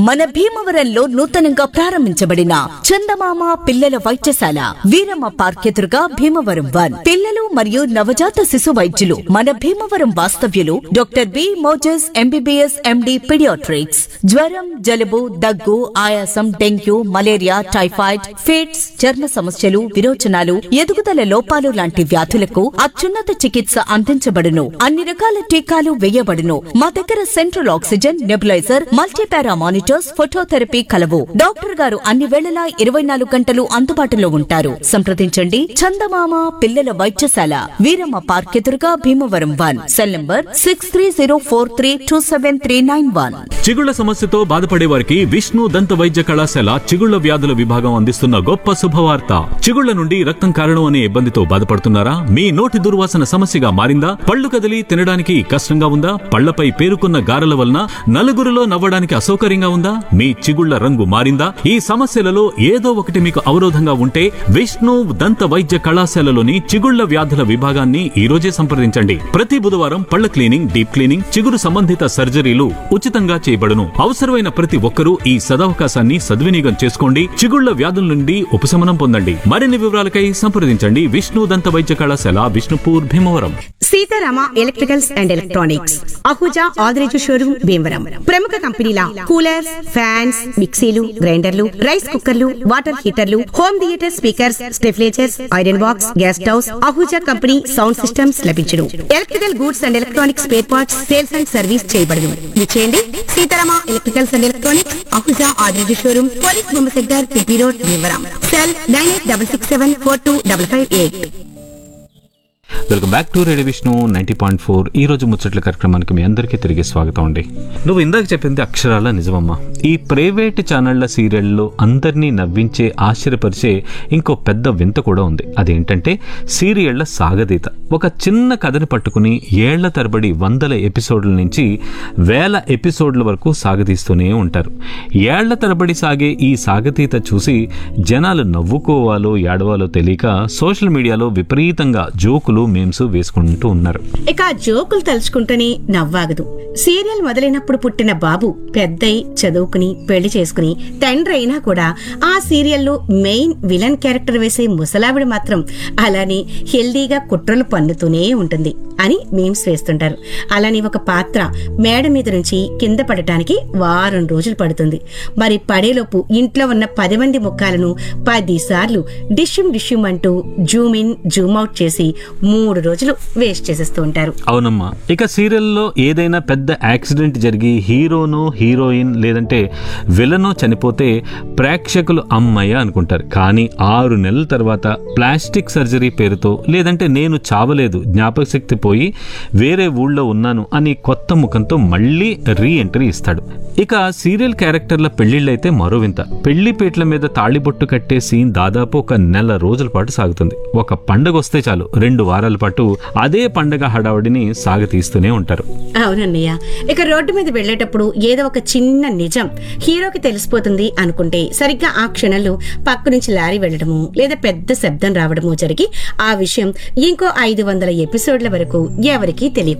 మన భీమవరంలో నూతనంగా ప్రారంభించబడిన చందమామ పిల్లల వైద్యశాల వీరమ్మ పార్క్ ఎదురుగా భీమవరం వన్ పిల్లలు మరియు నవజాత శిశు వైద్యులు మన భీమవరం వాస్తవ్యులు doctor B Moses MBBS MD paediatrics జ్వరం జలుబు దగ్గు ఆయాసం డెంగ్యూ మలేరియా టైఫాయిడ్ ఫిట్స్ చర్మ సమస్యలు విరోచనాలు ఎదుగుదల లోపాలు లాంటి వ్యాధులకు అత్యున్నత చికిత్స అందించబడును అన్ని రకాల టీకాలు వేయబడును మా దగ్గర central oxygen nebulizer multipara monitors phototherapy కలవు డాక్టర్ గారు అన్ని వేళలా ఇరవై నాలుగు గంటలు అందుబాటులో ఉంటారు సంప్రదించండి చందమామ పిల్లల వైద్యశాల వీరమ్మ పార్క్ ఎదురుగా Bhimavaram one cell number six three zero four three two seven three nine one చిగుళ్ల సమస్యతో బాధపడే వారికి విష్ణు దంత వైద్య కళాశాల చిగుళ్ల వ్యాధుల విభాగం అందిస్తున్న గొప్ప శుభవార్త చిగుళ్ల నుండి రక్తం కారణం అనే ఇబ్బందితో బాధపడుతున్నారా మీ నోటి దుర్వాసన సమస్యగా మారిందా పళ్ళు కదిలి తినడానికి కష్టంగా ఉందా పళ్లపై పేరుకున్న గారెల వలన నలుగురిలో నవ్వడానికి అసౌకర్యంగా ఉందా మీ చిగుళ్ల రంగు మారిందా ఈ సమస్యలలో ఏదో ఒకటి మీకు అవరోధంగా ఉంటే విష్ణు దంత వైద్య కళాశాలలోని చిగుళ్ల వ్యాధుల విభాగాన్ని ఈ రోజే సంప్రదించండి ప్రతి బుధవారం పళ్ల క్లీనింగ్ డీప్ క్లీనింగ్ చిగురు సంబంధిత సర్జరీలు ఉచితంగా చేయబడును అవసరమైన ప్రతి ఒక్కరూ ఈ సదవకాశాన్ని సద్వినియోగం చేసుకోండి చిగుళ్ల వ్యాధుల నుండి ఉపశమనం పొందండి మరిన్ని వివరాలకై సంప్రదించండి విష్ణు దంత వైద్య కళాశాల Vishnupur Bhimavaram Seetharama electricals and electronics Ahuja Adireju showroom Bhimavaram ప్రముఖ కంపెనీల కూలర్స్ ఫ్యాన్స్ మిక్సీలు గ్రైండర్లు రైస్ కుక్కర్లు వాటర్ హీటర్లు home theatre speakers stabilizers iron box gas stoves Ahuja company sound systems లభించును electrical goods and electronics spare parts sales and service చేయబడును విచేయండి Seetharama electricals and electronics Ahuja Adireju showroom police బొమ్మ sector PP road Bhimavaram cell nine eight double six seven four two double five eight welcome back to radio Vishnu ninety point four ఈ రోజు ముచ్చట్ల కార్యక్రమానికి మీ అందరికీ తిరిగి స్వాగతం అండి నువ్వు ఇందాక చెప్పింది అక్షరాల నిజమమ్మా ఈ ప్రైవేట్ ఛానళ్ల సీరియల్లో అందరినీ నవ్వించే ఆశ్చర్యపరిచే ఇంకో పెద్ద వింత కూడా ఉంది అదేంటంటే సీరియళ్ల సాగదీత ఒక చిన్న కథని పట్టుకుని ఏళ్ల తరబడి వందల ఎపిసోడ్ల నుంచి వేల ఎపిసోడ్ల వరకు సాగదీస్తూనే ఉంటారు ఏళ్ల తరబడి సాగే ఈ సాగతీత చూసి జనాలు నవ్వుకోవాలో ఏడవాలో తెలియక సోషల్ మీడియాలో విపరీతంగా జోకులు మేమ్స్ వేసుకుంటూ ఉన్నారు ఇక ఆ జోకులు తలుచుకుంటూనే నవ్వాగదు సీరియల్ మొదలైనప్పుడు పుట్టిన బాబు పెద్దయి చదువుకుని పెళ్లి చేసుకుని తండ్రి అయినా కూడా ఆ సీరియల్లో మెయిన్ విలన్ క్యారెక్టర్ వేసే ముసలావిడ మాత్రం అలానే హెల్దీగా కుట్రలు పన్నుతూనే ఉంటుంది అని మీమ్స్ వేస్తుంటారు అలానే ఒక పాత్ర మేడ మీద నుంచి కింద పడటానికి వారం రోజులు పడుతుంది మరి పడేలోపు ఇంట్లో ఉన్న పది మంది ముఖాలను పది సార్లు డిష్యూమ్ డిష్యూమ్ అంటూ జూమ్ ఇన్ జూమ్ అవుట్ చేసి మూడు రోజులు వేస్ట్ చేసేస్తూ ఉంటారు అవునమ్మా ఇక సీరియల్లో ఏదైనా పెద్ద యాక్సిడెంట్ జరిగి హీరోనో హీరోయిన్ లేదంటే విలనో చనిపోతే ప్రేక్షకులు అమ్మయ్య అనుకుంటారు కానీ ఆరు నెలల తర్వాత ప్లాస్టిక్ సర్జరీ పేరుతో లేదంటే నేను చావలేదు జ్ఞాపక శక్తి పోయి వేరే ఊళ్ళో ఉన్నాను అని కొత్త ముఖంతో మళ్ళీ రీ ఎంట్రీ ఇస్తాడు ఇక సీరియల్ క్యారెక్టర్ల పెళ్లిళ్ళైతే మరో వింత పెళ్లి పీటల మీద తాళిబొట్టు కట్టే సీన్ దాదాపు ఒక నెల రోజుల పాటు సాగుతుంది ఒక పండగ వస్తే చాలు రెండు వారాల పాటు అదే పండగ హడావుడిని సాగతీస్తూనే ఉంటారు అవునన్నయ్య ఇక రోడ్డు మీద వెళ్ళేటప్పుడు ఏదో ఒక చిన్న నిజం హీరోకి తెలిసిపోతుంది అనుకుంటే సరిగ్గా ఆ క్షణంలో పక్క నుంచి లారీ వెళ్ళడము లేదా పెద్ద శబ్దం రావడము జరిగి ఆ విషయం ఇంకో ఐదు వందల ఎపిసోడ్ల వరకు ఎవరికీ తెలియదు